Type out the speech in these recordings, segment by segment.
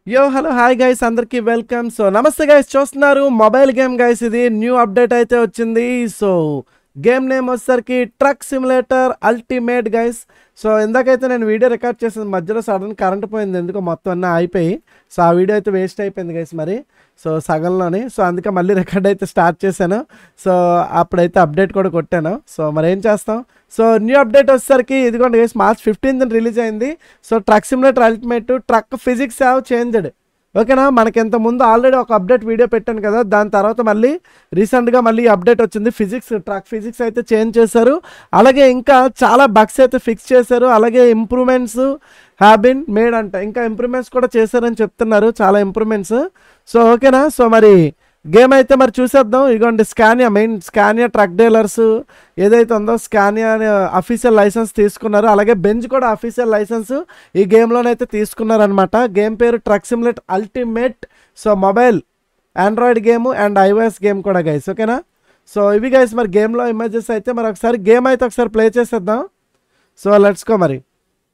యో hello hi guys అందరికీ welcome so నమస్తే గైస్ చూస్తున్నారు మొబైల్ గేమ్ గైస్ ఇది న్యూ అప్డేట్ అయితే వచ్చింది సో గేమ్ నేమ్ వచ్చేసరికి truck simulator ultimate guys so ఇందాకైతే నేను వీడియో రికార్డ్ చేసిన మధ్యలో సడన్ కరెంట్ పోయింది ఎందుకో మొత్తం అన్నీ అయిపోయి సో ఆ వీడియో అయితే వేస్ట్ అయిపోయింది గైస్ మరి సో సగంలోని సో అందుకే మళ్ళీ రికార్డ్ అయితే స్టార్ట్ చేశాను సో అప్పుడైతే అప్డేట్ కూడా కొట్టాను సో మరి ఏం చేస్తాం సో న్యూ అప్డేట్ వచ్చేసరికి ఇదిగోండి గైస్ మార్చ్ ఫిఫ్టీన్త్ రిలీజ్ అయింది so truck simulator ultimate truck physics have changed ఓకేనా మనకి ఇంత ముందు ఆల్రెడీ ఒక అప్డేట్ వీడియో పెట్టాను కదా దాని తర్వాత మళ్ళీ రీసెంట్గా మళ్ళీ అప్డేట్ వచ్చింది ఫిజిక్స్ ట్రక్ ఫిజిక్స్ అయితే చేంజ్ చేశారు అలాగే ఇంకా చాలా బగ్స్ అయితే ఫిక్స్ చేశారు అలాగే ఇంప్రూవ్మెంట్స్ హ్యావ్ బిన్ మేడ్ అంట ఇంకా ఇంప్రూవ్మెంట్స్ కూడా చేశారని చెప్తున్నారు చాలా ఇంప్రూవ్మెంట్స్ సో ఓకేనా సో మరి గేమ్ అయితే మరి చూసేద్దాం ఇదిగోండి Scania main Scania truck dealers ఏదైతే ఉందో స్కానియా అఫీషియల్ లైసెన్స్ తీసుకున్నారు అలాగే బెంజ్ కూడా అఫీషియల్ లైసెన్స్ ఈ గేమ్లోనైతే తీసుకున్నారనమాట గేమ్ పేరు truck simulator ultimate so mobile Android game and iOS game కూడా గైస్ ఓకేనా సో ఇవి గైస్ మరి గేమ్లో ఇమేజెస్ అయితే మరి ఒకసారి గేమ్ అయితే ఒకసారి ప్లే చేసేద్దాం సో లెట్స్ కో మరి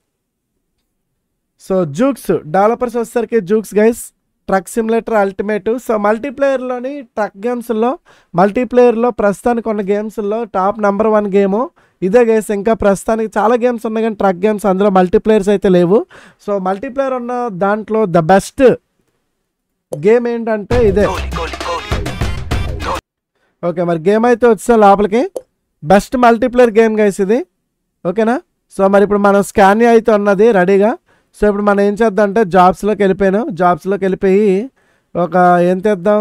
సో జూక్స్ డెవలపర్స్ వచ్చేసరికి Zuuks guys truck simulator ultimate so మల్టీప్లేయర్లోని ట్రక్ గేమ్స్లో మల్టీప్లేయర్లో ప్రస్తుతానికి ఉన్న గేమ్స్లో టాప్ నెంబర్ వన్ గేము ఇదే గేమ్స్ ఇంకా ప్రస్తుతానికి చాలా గేమ్స్ ఉన్నాయి కానీ ట్రక్ గేమ్స్ అందులో మల్టీప్లేయర్స్ అయితే లేవు సో మల్టీప్లేయర్ ఉన్న దాంట్లో ద బెస్ట్ గేమ్ ఏంటంటే ఇదే ఓకే మరి గేమ్ అయితే వచ్చేసా లోపలికి బెస్ట్ మల్టీప్లేయర్ గేమ్ గైస్ ఇది ఓకేనా సో మరి ఇప్పుడు మనం స్కాన్ అయితే ఉన్నది రెడీగా సో ఇప్పుడు మనం ఏం చేద్దాం అంటే జాబ్స్లోకి వెళ్ళిపోయాను జాబ్స్లోకి వెళ్ళిపోయి ఒక ఏం తెద్దాం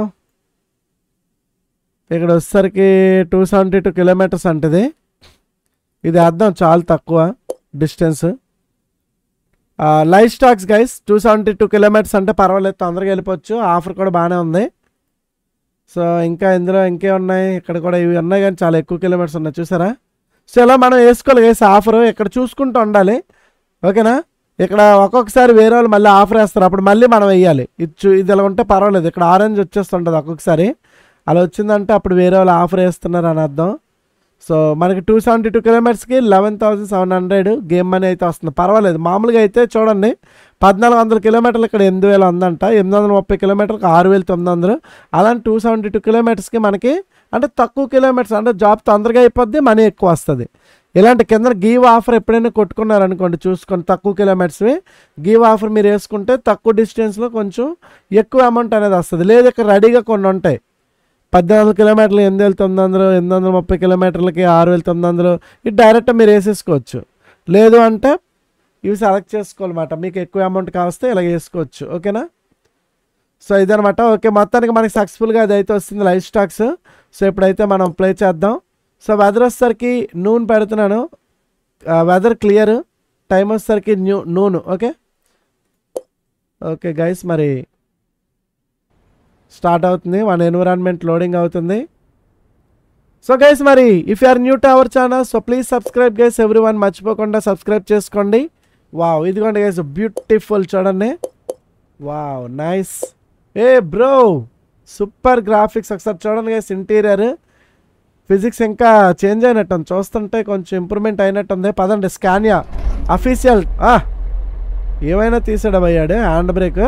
ఇక్కడ వచ్చేసరికి టూ సెవెంటీ టూ కిలోమీటర్స్ అంటది ఇది వేద్దాం చాలా తక్కువ distance live stocks guys two seventy two kilometres అంటే పర్వాలేదు తొందరగా వెళ్ళిపోవచ్చు ఆఫర్ కూడా బాగానే ఉంది సో ఇంకా ఇందులో ఇంకే ఉన్నాయి ఇక్కడ కూడా ఇవి ఉన్నాయి కానీ చాలా ఎక్కువ కిలోమీటర్స్ ఉన్నాయి చూసారా సో ఇలా మనం వేసుకోవాలి గైస్ ఆఫర్ ఇక్కడ చూసుకుంటూ ఉండాలి ఓకేనా ఇక్కడ ఒక్కొక్కసారి వేరే వాళ్ళు మళ్ళీ ఆఫర్ వేస్తారు అప్పుడు మళ్ళీ మనం వేయాలి ఇది చూ ఇది ఇలా ఉంటే పర్వాలేదు ఇక్కడ ఆరెంజ్ వచ్చేస్తుంటుంది ఒక్కొక్కసారి అలా వచ్చిందంటే అప్పుడు వేరే వాళ్ళు ఆఫర్ వేస్తున్నారు అని అర్థం సో మనకి టూ సెవెంటీ టూ కిలోమీటర్స్కి eleven thousand seven hundred game money అయితే వస్తుంది పర్వాలేదు మామూలుగా అయితే చూడండి పద్నాలుగు వందల కిలోమీటర్లు ఇక్కడ ఎనిమిది వేలు ఉందంట ఎనిమిది వందల ముప్పై కిలోమీటర్కి ఆరు వేలు తొమ్మిది వందలు అలాంటి టూ సెవెంటీ టూ కిలోమీటర్స్కి మనకి అంటే తక్కువ కిలోమీటర్స్ అంటే జాబ్ తొందరగా అయిపోద్ది మనీ ఎక్కువ వస్తుంది ఇలాంటి కింద గీవ్ ఆఫర్ ఎప్పుడైనా కొట్టుకున్నారనుకోండి చూసుకొని తక్కువ కిలోమీటర్స్వి గీవ్ ఆఫర్ మీరు వేసుకుంటే తక్కువ డిస్టెన్స్లో కొంచెం ఎక్కువ అమౌంట్ అనేది వస్తుంది లేదు ఇక్కడ రెడీగా కొన్ని ఉంటాయి పద్నాలుగు కిలోమీటర్లు ఎనిమిది వేల తొమ్మిది వందలు ఎనిమిది వందల ముప్పై కిలోమీటర్లకి ఆరు వేల తొమ్మిది వందలు ఇది డైరెక్ట్ మీరు వేసేసుకోవచ్చు లేదు అంటే ఇవి సెలెక్ట్ చేసుకోవాలన్నమాట మీకు ఎక్కువ అమౌంట్ కావస్తే ఇలా వేసుకోవచ్చు ఓకేనా సో ఇదనమాట ఓకే మొత్తానికి మనకి సక్సెస్ఫుల్గా అది అయితే వస్తుంది లైఫ్ స్టాక్స్ సో ఇప్పుడైతే మనం ప్లే చేద్దాం సో వెదర్ వచ్చేసరికి నూనె పెడుతున్నాను వెదర్ క్లియర్ టైం వచ్చేసరికి న్యూ నూనె ఓకే ఓకే గైస్ మరి స్టార్ట్ అవుతుంది మన ఎన్విరాన్మెంట్ లోడింగ్ అవుతుంది సో గైస్ మరి if you are new to our channel so please subscribe guys everyone మర్చిపోకుండా సబ్స్క్రైబ్ చేసుకోండి వావ్ ఇదిగోండి గైస్ బ్యూటిఫుల్ చూడండి wow nice a bro super graphics ఒకసారి చూడండి గైస్ ఇంటీరియర్ ఫిజిక్స్ ఇంకా చేంజ్ అయినట్టుంది చూస్తుంటే కొంచెం ఇంప్రూవ్మెంట్ అయినట్టుంది పదండి స్కానియా అఫీషియల్ ఏమైనా తీసాడు అయ్యాడు హ్యాండ్ బ్రేక్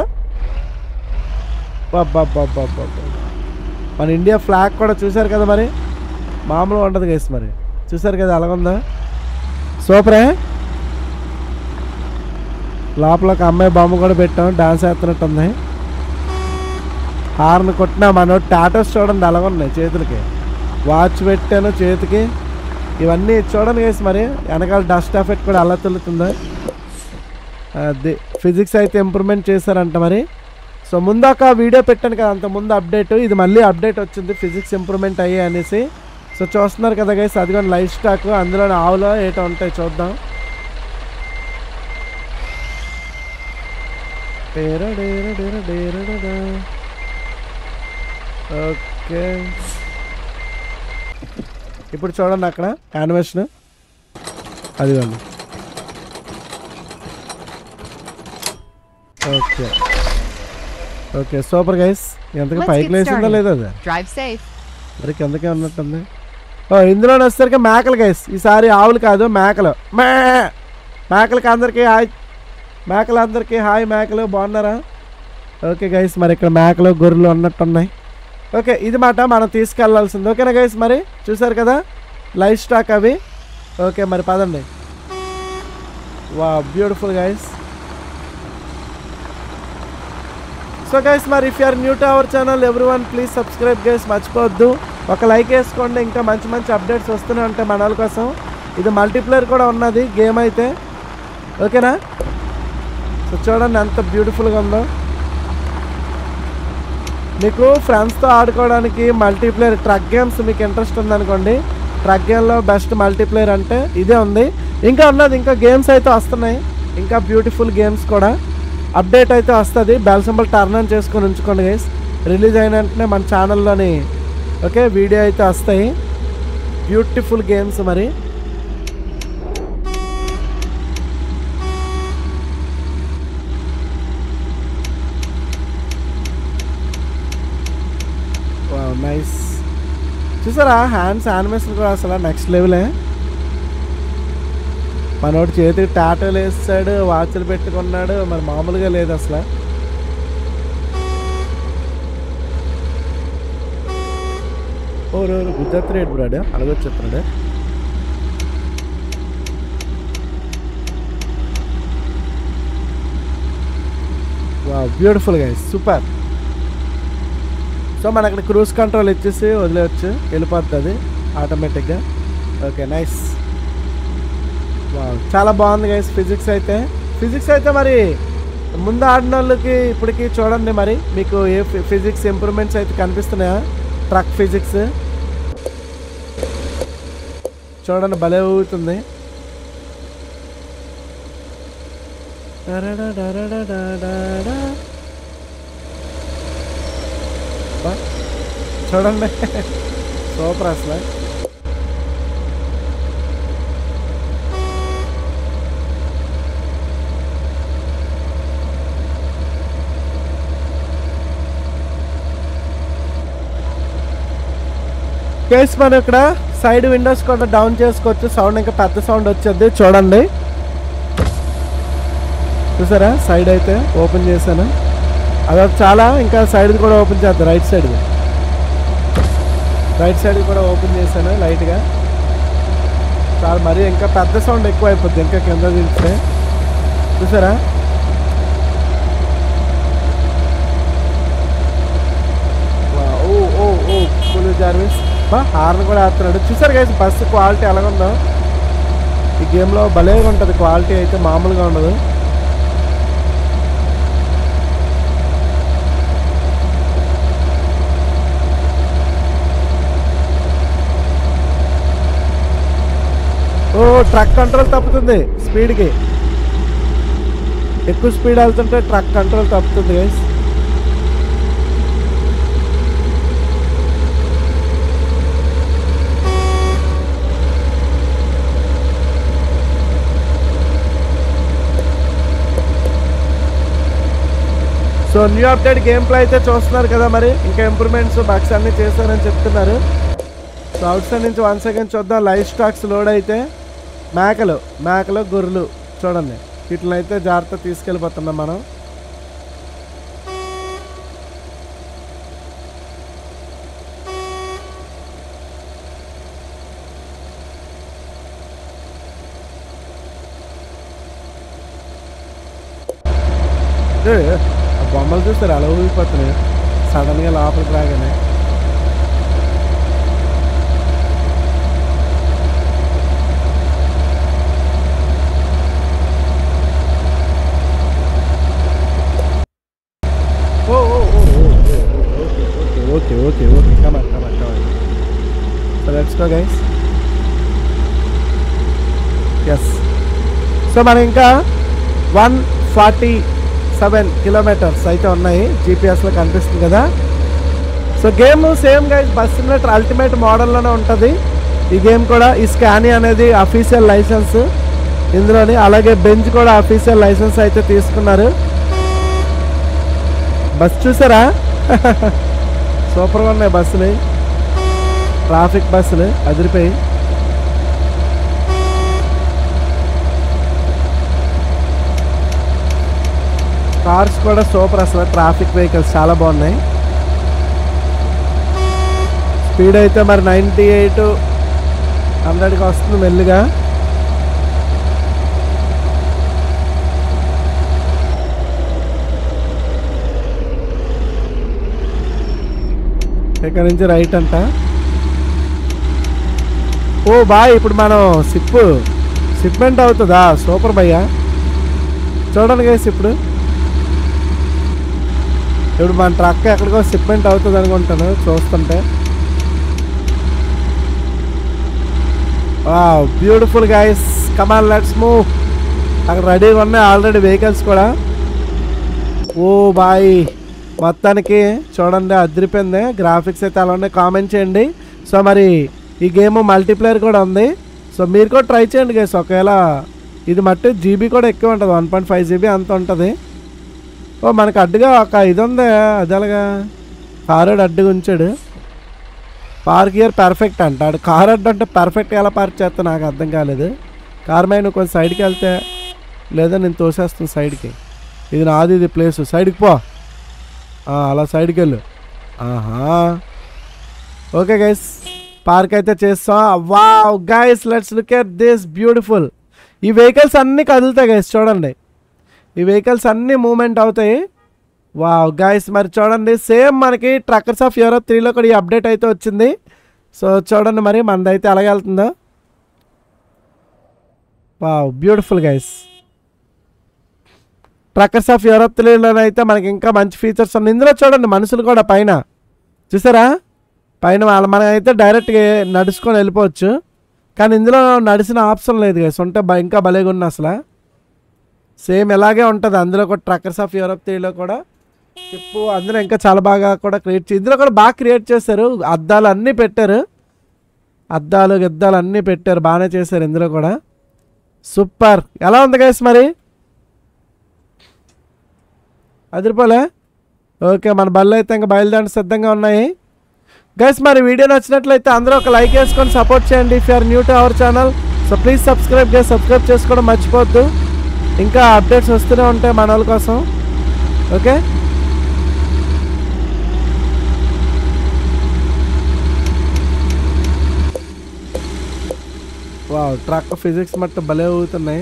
బాబ్బా మన ఇండియా ఫ్లాగ్ కూడా చూశారు కదా మరి మామూలుగా ఉండదు గైస్ మరి చూశారు కదా అలాగుందా సూపరే లోపల ఒక అమ్మాయి బొమ్మ కూడా పెట్టాం డాన్స్ వేస్తున్నట్టుంది హార్న్ కొట్టినా మన టాటోస్ చూడండి అలాగున్నాయి చేతులకి వాచ్ పెట్టాను చేతికి ఇవన్నీ చూడండి గైస్ మరి వెనకాల డస్ట్ ఎఫెక్ట్ కూడా అలా తెలుతుందా అది ఫిజిక్స్ అయితే ఇంప్రూవ్మెంట్ చేశారంట మరి సో ముందాక వీడియో పెట్టాను కదా అంత ముందు అప్డేట్ ఇది మళ్ళీ అప్డేట్ వచ్చింది ఫిజిక్స్ ఇంప్రూవ్మెంట్ అయ్యాయి అనేసి సో చూస్తున్నారు కదా గైస్ అదిగోండి లైఫ్ స్టాక్ అందులో ఆవులో ఏటో ఉంటాయి చూద్దాం డేరా డేరా డేరా డేరా డేరా. ఓకే ఇప్పుడు చూడండి అక్కడ యానిమేషన్ అదిగోండి ఓకే ఓకే సూపర్ గైస్ ఎంతగా Let's పైకి get లేసిందా started. లేదా అది Drive safe. మరి కిందకే ఉన్నట్టుంది ఓ ఇందులో వచ్చేసరికి మేకలు గైస్ ఈసారి ఆవులు కాదు మేకలు మే మేకలకి అందరికీ హాయ్ మేకలు అందరికీ హాయ్ మేకలు బాగున్నారా ఓకే గైస్ మరి ఇక్కడ మేకలు గొర్రెలు ఉన్నట్టు ఉన్నాయి ఓకే ఇది మాట మనం తీసుకెళ్లాల్సింది ఓకేనా గైస్ మరి చూసారు కదా లైఫ్ స్టాక్ అవి ఓకే మరి పదండి వా బ్యూటిఫుల్ గైస్ సో గైస్ మరి if you're new to our channel everyone please subscribe guys మర్చిపోవద్దు ఒక లైక్ వేసుకోండి ఇంకా మంచి మంచి అప్డేట్స్ వస్తూనే ఉంటాయి మన వాళ్ళ కోసం ఇది మల్టీప్లేయర్ కూడా ఉన్నది గేమ్ అయితే ఓకేనా సో చూడండి ఎంత బ్యూటిఫుల్గా ఉందో మీకు ఫ్రెండ్స్తో ఆడుకోవడానికి మల్టీప్లేయర్ ట్రక్ గేమ్స్ మీకు ఇంట్రెస్ట్ ఉందనుకోండి ట్రక్ గేమ్లో బెస్ట్ మల్టీప్లేయర్ అంటే ఇదే ఉంది ఇంకా ఉన్నది ఇంకా గేమ్స్ అయితే వస్తున్నాయి ఇంకా బ్యూటిఫుల్ గేమ్స్ కూడా అప్డేట్ అయితే వస్తుంది బెల్ సింబల్ టర్న్ ఆన్ చేసుకొని ఉంచుకోండి గైస్ రిలీజ్ అయిన వెంటనే మన ఛానల్లోని ఓకే వీడియో అయితే వస్తాయి బ్యూటిఫుల్ గేమ్స్ మరి నైస్ చూసారా హ్యాండ్స్ యానిమేషన్ కూడా అసలు నెక్స్ట్ లెవెలే మనోడు చేతికి టాటోలు వేస్తాడు వాచ్లు పెట్టుకున్నాడు మరి మామూలుగా లేదు అసలు ఓ రోజు గుజరాత్ రేట్ బ్రాడు అలాగొచ్చేస్తున్నాడు వా బ్యూటిఫుల్ గా సూపర్ సో మన అక్కడ క్రూజ్ కంట్రోల్ ఇచ్చేసి వదిలేయచ్చు వెళ్ళిపోతుంది ఆటోమేటిక్గా ఓకే నైస్ చాలా బాగుంది గైస్ ఫిజిక్స్ అయితే ఫిజిక్స్ అయితే మరి ముందు ఆడిన వాళ్ళకి ఇప్పటికి చూడండి మరి మీకు ఏ ఫిజిక్స్ ఇంప్రూవ్మెంట్స్ అయితే కనిపిస్తున్నాయా ట్రక్ ఫిజిక్స్ చూడండి భలే ఊగుతుంది డరడడరడడడడా. బా, చూడండి సూపర్ అసలు కేస్ మనం ఇక్కడ సైడ్ విండోస్ కూడా డౌన్ చేసుకోవచ్చు సౌండ్ ఇంకా పెద్ద సౌండ్ వచ్చేది చూడండి చూసారా సైడ్ అయితే ఓపెన్ చేశాను అదొక చాలా ఇంకా సైడ్ కూడా ఓపెన్ చేద్దాం రైట్ సైడ్ రైట్ సైడ్ కూడా ఓపెన్ చేశాను లైట్గా చాలా మరి ఇంకా పెద్ద సౌండ్ ఎక్కువ అయిపోద్ది ఇంకా కింద దించితే చూసారా వా, ఓ ఓ ఓ కూల్ జార్విస్ బా హార్న్ కూడా ఆడుతున్నాడు చూసారు కదా బస్సు క్వాలిటీ ఎలాగుందో ఈ గేమ్లో భలేగా ఉంటుంది క్వాలిటీ అయితే మామూలుగా ఉండదు ఓ ట్రక్ కంట్రోల్ తప్పుతుంది స్పీడ్కి ఎక్కువ స్పీడ్ వెళ్తుంటే ట్రక్ కంట్రోల్ తప్పుతుంది guys so new update game play అయితే చూస్తున్నారు కదా మరి ఇంకా ఇంప్రూవ్మెంట్స్ బగ్స్ అన్ని చేశారని చెప్తున్నారు సో అవుట్ సైడ్ నుంచి వన్ సెకండ్ చూద్దాం లైవ్ స్టాక్స్ లోడ్ అయితే మేకలు మేకలు గొర్రెలు చూడండి వీటిని అయితే జాగ్రత్త తీసుకెళ్ళిపోతున్నాం మనం ఏ, ఆ బొమ్మలు చూస్తారు అలా ఊగిపోతున్నాయి సడన్గా లోపలికి రాగానే oh oh oh oh okay okay okay come on come on come on so let's go guys yes so మనం ఇంకా వన్ ఫార్టీ సెవెన్ కిలోమీటర్స్ అయితే ఉన్నాయి జీపీఎస్లో కనిపిస్తుంది కదా so game same guys bus simulator ultimate మోడల్లోనే ఉంటుంది ఈ గేమ్ కూడా ఈ స్కానీ అనేది అఫీషియల్ లైసెన్స్ ఇందులోని అలాగే బెంచ్ కూడా అఫీషియల్ లైసెన్స్ అయితే తీసుకున్నారు బస్ చూసారా సూపర్గా ఉన్నాయి బస్సులు ట్రాఫిక్ బస్సులు అదిరిపోయి కార్స్ కూడా సూపర్ అసలు ట్రాఫిక్ వెహికల్స్ చాలా బాగున్నాయి స్పీడ్ అయితే మరి నైంటీ ఎయిట్ హండ్రెడ్కి వస్తుంది మెల్లిగా ఇక్కడ నుంచి రైట్ అంట ఓ బాయ్ ఇప్పుడు మనం సిప్ సిప్మెంట్ అవుతుందా సూపర్ భయ్యా చూడండి గైస్ ఇప్పుడు ఇప్పుడు మన ట్రక్ ఎక్కడికో సిప్మెంట్ అవుతుంది అనుకుంటాను చూస్తుంటే beautiful guys come on let's move అక్కడ రెడీగా ఉన్నాయి ఆల్రెడీ వెహికల్స్ కూడా ఓ బాయ్ మొత్తానికి చూడండి అదిరిపోయింది గ్రాఫిక్స్ అయితే అలా ఉన్నాయి కామెంట్ చేయండి సో మరి ఈ గేమ్ మల్టీప్లేయర్ కూడా ఉంది సో మీరు కూడా ట్రై చేయండి గైస్ ఒకవేళ ఇది మట్టి జీబీ కూడా ఎక్కువ ఉంటుంది వన్ పాయింట్ ఫైవ్ జీబీ అంత ఉంటుంది ఓ మనకు అడ్డుగా ఒక ఇది ఉంది అది ఎలాగా కారు అడ్డుగా ఉంచాడు పార్క్ ఇయర్ పర్ఫెక్ట్ అంటాడు కార్ అడ్డు అంటే పర్ఫెక్ట్ ఎలా పార్క్ చేస్తా నాకు అర్థం కాలేదు కార్ మీద నువ్వు కొంచెం సైడ్కి వెళ్తే లేదా నేను తోసేస్తాను సైడ్కి ఇది నాది ఇది ప్లేస్ సైడ్కి పో ఆ, అలా సైడ్కి వెళ్ళు ఆహా ఓకే గైస్ పార్క్ అయితే చేస్తాం వా guys let's look at this beautiful ఈ వెహికల్స్ అన్నీ కదులుతాయి గైస్ చూడండి ఈ వెహికల్స్ అన్నీ మూమెంట్ అవుతాయి వావ్ గైస్ మరి చూడండి సేమ్ మనకి ట్రక్కర్స్ ఆఫ్ యూరోప్ త్రీలో కూడా ఈ అప్డేట్ అయితే వచ్చింది సో చూడండి మరి మనదైతే అలాగే వెళ్తుందో wow beautiful guys truckers of Europe త్రీలోనైతే మనకి ఇంకా మంచి ఫీచర్స్ ఉన్నాయి ఇందులో చూడండి మనుషులు కూడా పైన చూసారా పైన వాళ్ళ మనం అయితే డైరెక్ట్గా నడుచుకొని వెళ్ళిపోవచ్చు కానీ ఇందులో నడిచిన ఆప్షన్ లేదు గైస్ ఉంటే బ- ఇంకా భలేగా ఉంది అసలు సేమ్ ఇలాగే ఉంటుంది అందులో కూడా ట్రక్కర్స్ ఆఫ్ యూరోప్ త్రీలో కూడా చెప్పు అందులో ఇంకా చాలా బాగా కూడా క్రియేట్ చే ఇందులో కూడా బాగా క్రియేట్ చేశారు అద్దాలు అన్నీ పెట్టారు అద్దాలు గిద్దాలు అన్నీ పెట్టారు బాగానే చేశారు ఇందులో కూడా సూపర్ ఎలా ఉంది గైస్ మరి అదిరిపోలే ఓకే మన బళ్ళు అయితే ఇంకా బయలుదేరి సిద్ధంగా ఉన్నాయి గైస్ మరి వీడియో నచ్చినట్లయితే అందరూ ఒక లైక్ వేసుకొని సపోర్ట్ చేయండి if are new to our channel so please subscribe చేసి సబ్స్క్రైబ్ చేసుకోవడం మర్చిపోవద్దు ఇంకా అప్డేట్స్ వస్తూనే ఉంటాయి మన వాళ్ళ కోసం ఓకే వా ట్రక్ ఫిజిక్స్ మట్టు భలే అవుతున్నాయి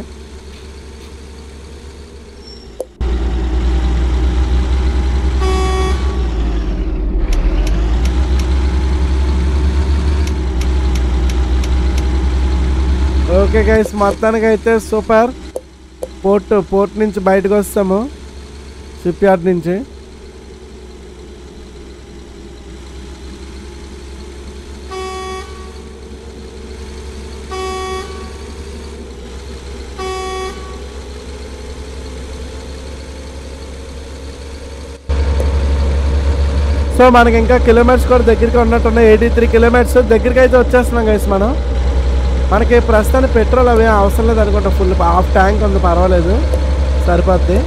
ఓకే గైస్ మొత్తానికి అయితే సూపర్ పోర్ట్ పోర్ట్ నుంచి బయటకు వస్తాము షిప్ యార్డ్ నుంచి సో మనకి ఇంకా కిలోమీటర్స్ కూడా దగ్గరికి ఉన్నట్టున్నాయి ఎయిటీ త్రీ కిలోమీటర్స్ దగ్గరికి అయితే వచ్చేస్తున్నాం గైస్ మనం మనకి ప్రస్తుతానికి పెట్రోల్ అవి అవసరం లేదు అనుకుంటా ఫుల్ హాఫ్ ట్యాంక్ ఉంది పర్వాలేదు సరిపోద్ది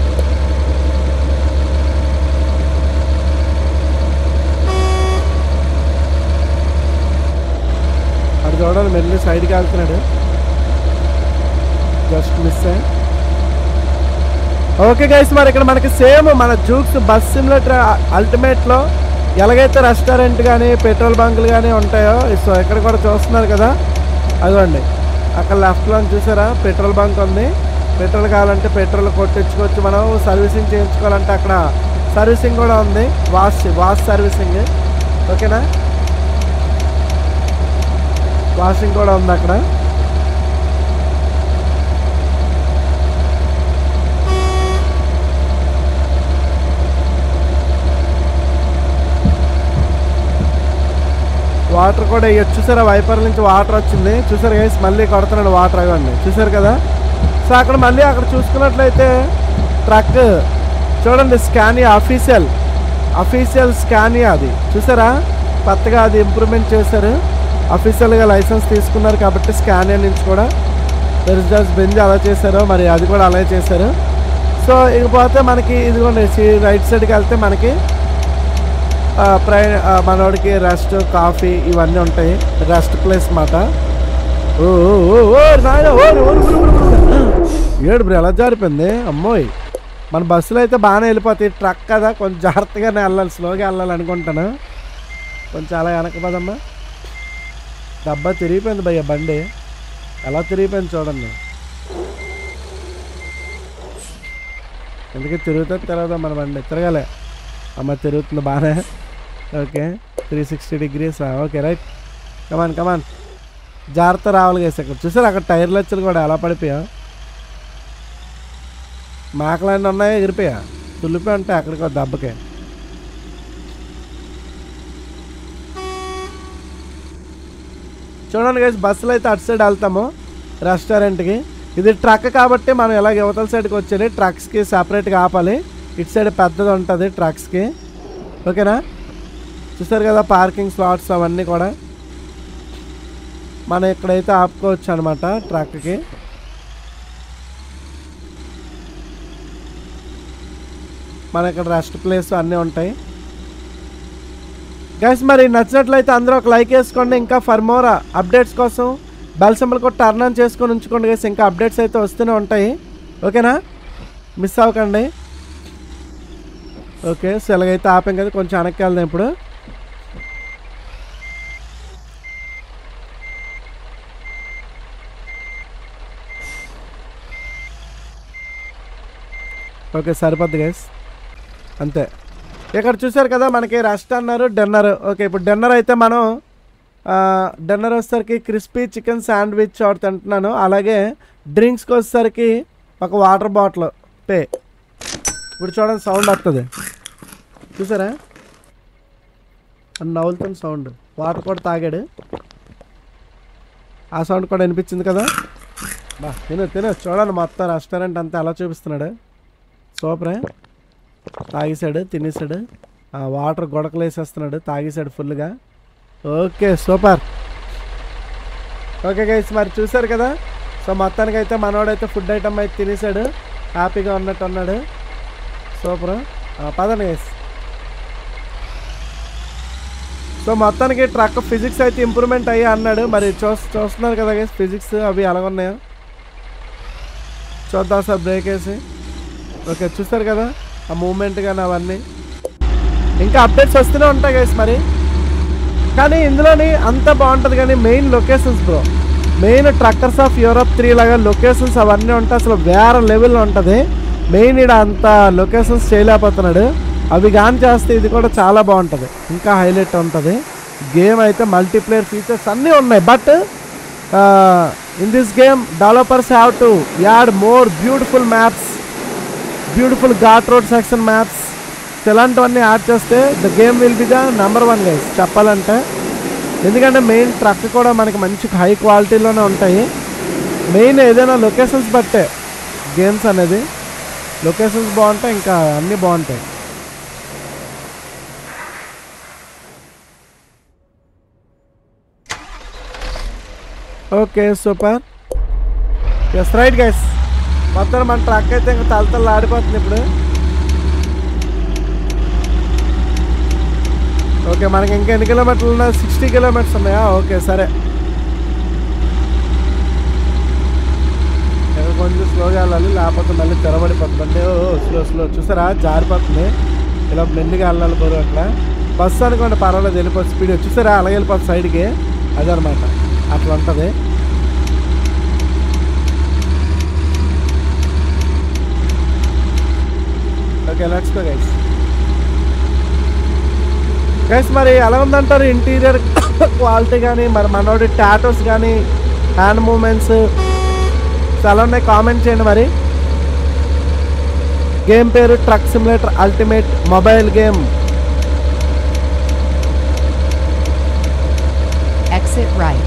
అటు చూడాలి మెల్లి సైడ్కి వెళ్తున్నాడు జస్ట్ మిస్ ఓకే గైస్ మరి ఇక్కడ మనకి సేమ్ మన జూక్స్ బస్ సిమ్యులేటర్ అల్టిమేట్లో ఎలాగైతే రెస్టారెంట్ కానీ పెట్రోల్ బంకులు కానీ ఉంటాయో సో ఇక్కడ కూడా చూస్తున్నారు కదా అదిగోండి అక్కడ లెఫ్ట్లో చూసారా పెట్రోల్ బంక్ ఉంది పెట్రోల్ కావాలంటే పెట్రోల్ కొట్టించుకోవచ్చు మనం సర్వీసింగ్ చేయించుకోవాలంటే అక్కడ సర్వీసింగ్ కూడా ఉంది వాష్ వాష్ సర్వీసింగ్ ఓకేనా వాషింగ్ కూడా ఉంది అక్కడ వాటర్ కూడా వేయచ్చు చూసారా వైపర్ నుంచి వాటర్ వచ్చింది చూసారు గైస్ మళ్ళీ కొడుతున్నాడు వాటర్ అవ్వండి చూసారు కదా సో అక్కడ మళ్ళీ అక్కడ చూసుకున్నట్లయితే ట్రక్ చూడండి స్కానియా అఫీషియల్ అఫీషియల్ స్కానియా అది చూసారా కొత్తగా అది ఇంప్రూవ్మెంట్ చేశారు అఫీషియల్గా లైసెన్స్ తీసుకున్నారు కాబట్టి స్కానియా నుంచి కూడా మెరిజాస్ బెంజ్ అలా చేశారు మరి అది కూడా అలాగే చేశారు సో ఇకపోతే మనకి ఇదిగోండి రైట్ సైడ్కి వెళ్తే మనకి ఆ, ప్రై ఆ, మనోడికి రెస్ట్ కాఫీ ఇవన్నీ ఉంటాయి రెస్ట్ ప్లేస్ మాట ఓ ఓ, ఓ, ఓ నాయనా, ఓ, ఓ, ఓ, ఓ, ఓ, ఓ. ఏడు బ్రో ఎలా జారిపోయింది అమ్మోయ్ మన బస్సులో అయితే బాగానే వెళ్ళిపోతాయి ట్రక్ కదా కొంచెం జాగ్రత్తగానే వెళ్ళాలి స్లోగా వెళ్ళాలి అనుకుంటాను కొంచెం అలా వెనక పదమ్మా డబ్బా తిరిగిపోయింది భయ్య బండి ఎలా తిరిగిపోయింది చూడండి ఎందుకు తిరుగుతుంది తిరగదా మన బండి తిరగాలి అమ్మ తిరుగుతుంది బాగానే okay three sixty degrees okay right come on come on జాగ్రత్త రావాలి కేసు ఇక్కడ చూసారు అక్కడ టైర్లు వచ్చలు కూడా ఎలా పడిపోయా మాకలన్నీ ఉన్నాయా ఎగిరిపోయా తుల్లిపోయి ఉంటాయి అక్కడికి ఒక దెబ్బకి చూడండి గైస్ బస్సులో అయితే అటు సైడ్ వెళ్తాము రెస్టారెంట్కి ఇది ట్రక్ కాబట్టి మనం ఇలాగ యువతల సైడ్కి వచ్చేది ట్రక్స్కి సపరేట్గా ఆపాలి ఇటు సైడ్ పెద్దది ఉంటుంది ట్రక్స్కి ఓకేనా చూసారు కదా పార్కింగ్ స్లాట్స్ అవన్నీ కూడా మనం ఇక్కడైతే ఆపుకోవచ్చు అనమాట ట్రక్కి మన ఇక్కడ రెస్ట్ ప్లేస్ అన్నీ ఉంటాయి గైస్ మరి నచ్చినట్లయితే అందరూ ఒక లైక్ వేసుకోండి ఇంకా ఫర్ మోర్ అప్డేట్స్ కోసం బెల్ సింబల్ కూడా టర్న్ ఆన్ చేసుకొని ఉంచుకోండి గైస్ ఇంకా అప్డేట్స్ అయితే వస్తూనే ఉంటాయి ఓకేనా మిస్ అవ్వకండి ఓకే సో ఇలాగైతే ఆపాం కదా కొంచెం వెనక్కి వెళ్దాం ఇప్పుడు ఓకే సరిపోద్ది గైస్ అంతే ఇక్కడ చూసారు కదా మనకి రెస్ట్ అన్నారు డిన్నర్ ఓకే ఇప్పుడు డిన్నర్ అయితే మనం డిన్నర్ వచ్చేసరికి క్రిస్పీ చికెన్ శాండ్విచ్ ఒకటి తింటున్నాను అలాగే డ్రింక్స్కి వచ్చేసరికి ఒక వాటర్ బాటిల్ పే ఇప్పుడు చూడండి సౌండ్ వస్తుంది చూసారా అని నవ్వులుతున్న సౌండ్ వాటర్ కూడా తాగాడు ఆ సౌండ్ కూడా వినిపించింది కదా బా తిను తిను చూడండి మొత్తం రెస్టారెంట్ అంతా ఎలా చూపిస్తున్నాడు సూపరే తాగేశాడు తినేసాడు ఆ వాటర్ గొడకలు వేసేస్తున్నాడు తాగేశాడు ఫుల్గా ఓకే సూపర్ ఓకే గైస్ మరి చూసారు కదా సో మొత్తానికి అయితే మనోడైతే ఫుడ్ ఐటమ్ అయితే తినేసాడు హ్యాపీగా ఉన్నట్టు ఉన్నాడు సూపర్ పదండి గైస్ సో మొత్తానికి ట్రక్ ఫిజిక్స్ అయితే ఇంప్రూవ్మెంట్ అయ్యి అన్నాడు మరి చూ చూస్తున్నారు కదా గైస్ ఫిజిక్స్ అవి ఎలాగున్నాయో చూద్దాం సార్ బ్రేక్ వేసి ఓకే చూస్తారు కదా ఆ మూమెంట్ కానీ అవన్నీ ఇంకా అప్డేట్స్ వస్తూనే ఉంటాయి గైస్ మరి కానీ ఇందులోని అంత బాగుంటుంది కానీ main locations bro main truckers of Europe three లాగా లొకేషన్స్ అవన్నీ ఉంటాయి అసలు వేరే లెవెల్లో ఉంటుంది మెయిన్ ఇక్కడ అంత లొకేషన్స్ చేయలేకపోతున్నాడు అవి కానీ చేస్తే ఇది కూడా చాలా బాగుంటుంది ఇంకా హైలైట్ ఉంటుంది గేమ్ అయితే మల్టీప్లేయర్ ఫీచర్స్ అన్నీ ఉన్నాయి but in this game developers have to add more beautiful maps beautiful ghat road section maps ఇలాంటివన్నీ యాడ్ చేస్తే the game will be the number one guys చెప్పాలంటే ఎందుకంటే మెయిన్ ట్రక్ కూడా మనకి మంచి హై క్వాలిటీలోనే ఉంటాయి మెయిన్ ఏదైనా లొకేషన్స్ బట్టే గేమ్స్ అనేది లొకేషన్స్ బాగుంటాయి ఇంకా అన్నీ బాగుంటాయి okay super yes right guys మొత్తం మన ట్రక్ అయితే ఇంకా తలతల ఆడిపోతుంది ఇప్పుడు ఓకే మనకి ఇంకా ఎన్ని కిలోమీటర్లు ఉన్నాయి సిక్స్టీ కిలోమీటర్స్ ఉన్నాయా ఓకే సరే ఇక్కడ కొంచెం స్లోగా వెళ్ళాలి లేకపోతే మళ్ళీ తెరబడిపోతుంది ఓ స్లో స్లో చూసారా జారిపోతుంది ఇలా మెల్లిగా వెళ్ళాలి బరువు అట్లా బస్సు అనుకోండి పర్వాలేదు వెళ్ళిపోతుంది స్పీడ్ చూసారా అలాగే వెళ్ళిపోతుంది సైడ్కి అదనమాట అట్లా ఉంటుంది okay let's go guys guys మరి ఎలా ఉందంటారు ఇంటీరియర్ క్వాలిటీ కానీ మరి మనోడి టాటోస్ కానీ హ్యాండ్ మూమెంట్స్ ఎలా ఉన్నాయి కామెంట్ చేయండి మరి గేమ్ పేరు truck simulator ultimate mobile game Exit right.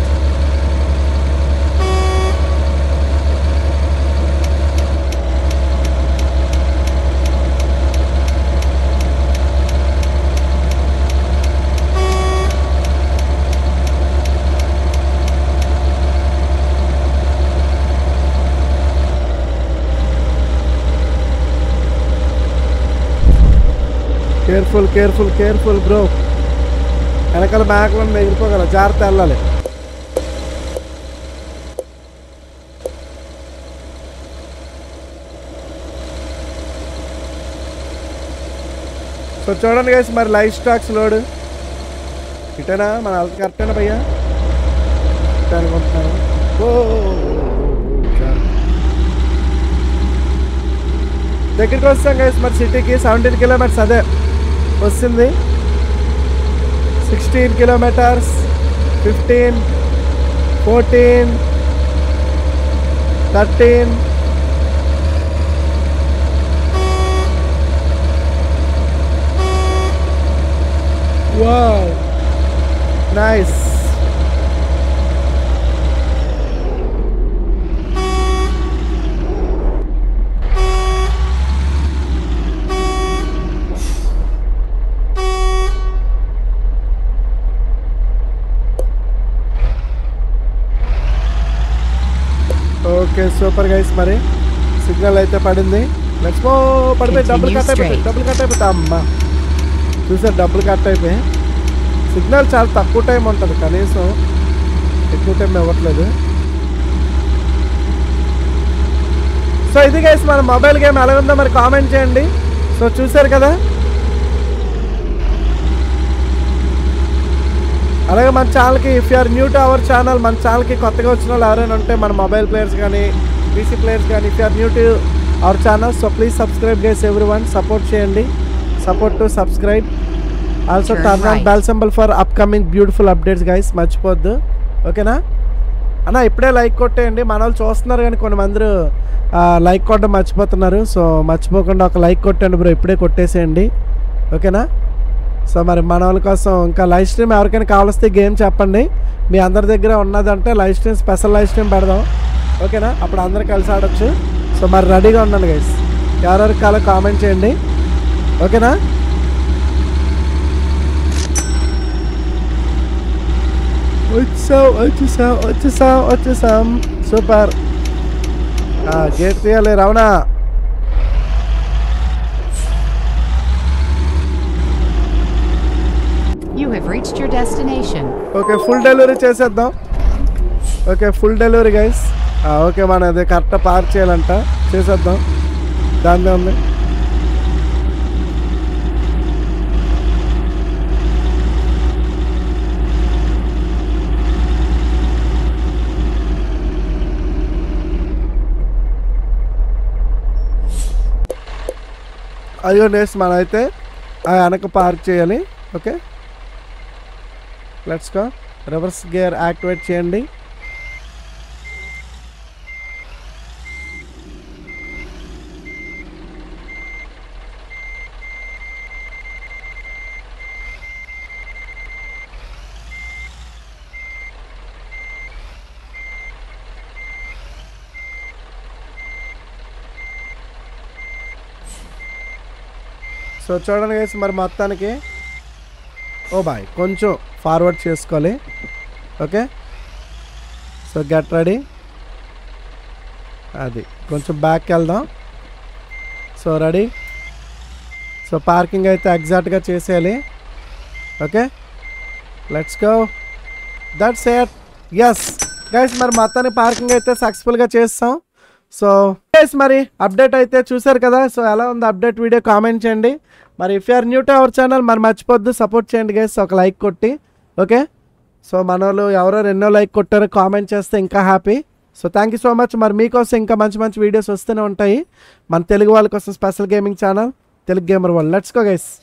Careful careful careful bro వెనకాల బ్యాగ్లో ఎగిరిపోగల జాగ్రత్త వెళ్ళాలి సో చూడండి గైస్ మరి లైవ్ స్టాక్స్ లోడ్ ఇటేనా మన హెల్త్ కరెక్టేనా భయ్యా ఇటే అనుకుంటున్నాను ఓ చాలు. దగ్గరికి వస్తాం గైస్ మరి సిటీకి సెవెంటీన్ కిలోమీటర్స్ అదే వస్తుంది sixteen kilometres fifteen fourteen thirteen wow nice okay super guys మరి సిగ్నల్ అయితే పడింది లెట్స్ గో పడిపోయి డబ్బులు కట్ అయిపోతాయి డబ్బులు కట్ అయిపోతా అమ్మా చూసారు డబ్బులు కట్ అయిపోయి సిగ్నల్ చాలా తక్కువ టైం ఉంటుంది కనీసం ఎక్కువ టైం ఇవ్వట్లేదు సో ఇది గైస్ మన మొబైల్ గేమ్ ఎలా ఉందో మరి కామెంట్ చేయండి సో చూసారు కదా అలాగే మన ఛానల్కి if you're new to our channel మన ఛానల్కి కొత్తగా వచ్చిన వాళ్ళు ఎవరైనా ఉంటే మన మొబైల్ ప్లేయర్స్ కానీ పీసీ ప్లేయర్స్ కానీ if you're new to our channel so please subscribe guys everyone support చేయండి support to subscribe also Turn turn on right. Bell symbol for upcoming beautiful updates guys మర్చిపోద్దు ఓకేనా అన్న ఇప్పుడే like కొట్టేయండి మన వాళ్ళు చూస్తున్నారు కానీ కొన్ని మంది లైక్ కొట్టడం మర్చిపోతున్నారు సో మర్చిపోకుండా ఒక లైక్ కొట్టండి బ్రో ఇప్పుడే కొట్టేసేయండి ఓకేనా సో మరి మన వాళ్ళ కోసం ఇంకా లైవ్ స్ట్రీమ్ ఎవరికైనా కావాల్స్తే గేమ్ చెప్పండి మీ అందరి దగ్గర ఉన్నదంటే live stream special live stream పెడదాం ఓకేనా అప్పుడు అందరు కలిసి ఆడొచ్చు సో మరి రెడీగా ఉండండి గైస్ ఎవరెవరికి కాలో కామెంట్ చేయండి ఓకేనా వచ్చాం వచ్చేసాం వచ్చేసాం వచ్చేసాం సూపర్ గేట్ తీయాలి రావణా You have reached your destination. Okay full delivery చేసేద్దాం okay full delivery guys okay మన అది కరెక్ట్ పార్క్ చేయాలంట చేసేద్దాం దాని ఉంది అయ్యో నేస్ మన అయితే ఆ వెనక పార్క్ చేయాలి okay let's go reverse gear activate చేయండి సో చూడండి guys మరి మొత్తానికి ఓ బాయ్ కొంచెం ఫార్వర్డ్ చేసుకోవాలి ఓకే సో గెట్ రెడీ అది కొంచెం బ్యాక్కి వెళ్దాం సో రెడీ సో పార్కింగ్ అయితే ఎగ్జాక్ట్గా చేసేయాలి okay let's go that's it yes guys మరి మొత్తానికి పార్కింగ్ అయితే సక్సెస్ఫుల్గా చేస్తాం సో గైస్ మరి అప్డేట్ అయితే చూసారు కదా సో ఎలా ఉంది అప్డేట్ వీడియో కామెంట్ చేయండి మరి if you're new to our channel మరి మర్చిపోద్దు సపోర్ట్ చేయండి గైస్ ఒక లైక్ కొట్టి ఓకే సో మన వాళ్ళు ఎవరో ఎన్నో లైక్ కొట్టారో కామెంట్ చేస్తే ఇంకా happy so thank you so much మరి మీకోసం ఇంకా మంచి మంచి వీడియోస్ వస్తూనే ఉంటాయి మన తెలుగు వాళ్ళ కోసం special gaming channel Telugu gamer వాళ్ళు లెట్స్ గో గైస్